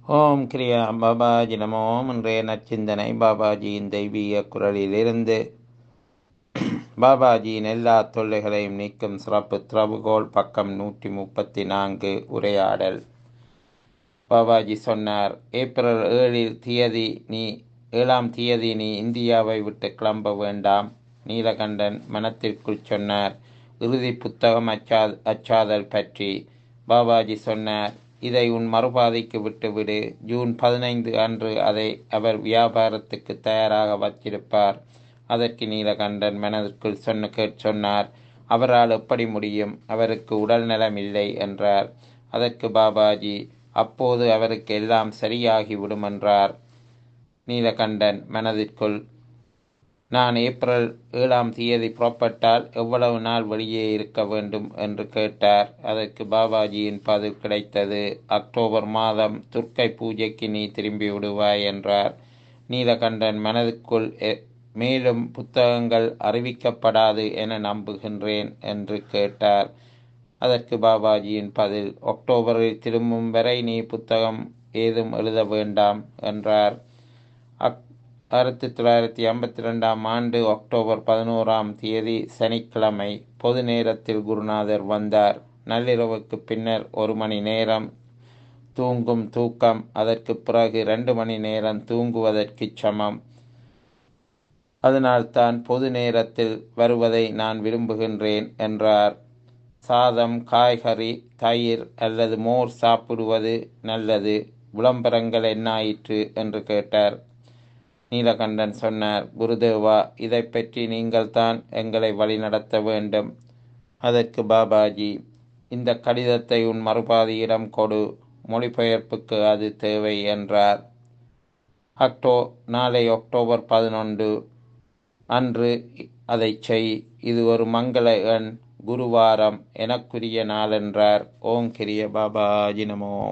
ஓம் கிரியா பாபாஜி நமோ இன்றைய நற்சிந்தனை பாபாஜியின் தெய்வீக குரலிலிருந்து பாபாஜியின் எல்லா தொல்லைகளையும் நீக்கும் சிறப்பு திறவுகோல் பக்கம் நூற்றி முப்பத்தி நான்கு உரையாடல் பாபாஜி சொன்னார் ஏப்ரல் ஏழில் தியதி நீ ஏழாம் தியதி நீ இந்தியாவை விட்டு கிளம்ப வேண்டாம் நீலகண்டன் மனத்திற்குள் சொன்னார் இறுதி புத்தகம் அச்சா அச்சாதல் பற்றி பாபாஜி சொன்னார் இதை உன் மறுபாதைக்கு விட்டுவிடு ஜூன் பதினைந்து அன்று அதை அவர் வியாபாரத்துக்கு தயாராக வச்சிருப்பார் அதற்கு நீலகண்டன் மனதிற்குள் சொன்ன கேட் சொன்னார் அவரால் எப்படி முடியும் அவருக்கு உடல் நலம் இல்லை என்றார் அதற்கு பாபாஜி அப்போது அவருக்கு எல்லாம் சரியாகிவிடும் என்றார் நீலகண்டன் மனதிற்குள் நான் ஏப்ரல் ஏழாம் தேதி புறப்பட்டால் எவ்வளவு நாள் வெளியே இருக்க வேண்டும் என்று கேட்டார் அதற்கு பாபாஜியின் பதில் கிடைத்தது அக்டோபர் மாதம் துர்க்கை பூஜைக்கு நீ திரும்பி விடுவாய் என்றார் நீலகண்டன் மனதுக்குள் மேலும் புத்தகங்கள் அறிவிக்கப்படாது என நம்புகின்றேன் என்று கேட்டார் அதற்கு பாபாஜியின் பதில் அக்டோபரில் திரும்பும் வரை நீ புத்தகம் ஏதும் எழுத வேண்டாம் என்றார் அக் ஆயிரத்தி தொள்ளாயிரத்தி ஐம்பத்தி ரெண்டாம் ஆண்டு அக்டோபர் பதினோராம் தேதி சனிக்கிழமை பொது நேரத்தில் குருநாதர் வந்தார் நள்ளிரவுக்கு பின்னர் ஒரு மணி நேரம் தூங்கும் தூக்கம் அதற்கு பிறகு ரெண்டு மணி நேரம் தூங்குவதற்கு சமம் அதனால் தான் பொது நேரத்தில் வருவதை நான் விரும்புகின்றேன் என்றார் சாதம் காய்கறி தயிர் அல்லது மோர் சாப்பிடுவது நல்லது விளம்பரங்கள் என்னாயிற்று என்று கேட்டார் நீலகண்டன் சொன்னார் குருதேவா இதை பற்றி நீங்கள் தான் எங்களை வழிநடத்த வேண்டும் அதற்கு பாபாஜி இந்த கடிதத்தை உன் மறுபாதியிடம் கொடு மொழிபெயர்ப்புக்கு அது தேவை என்றார் அக்டோ நாளை அக்டோபர் பதினொன்று அன்று அதை செய் இது ஒரு மங்கள எண் குருவாரம் எனக்குரிய நாள் என்றார் ஓம் கிரிய பாபாஜி நமோ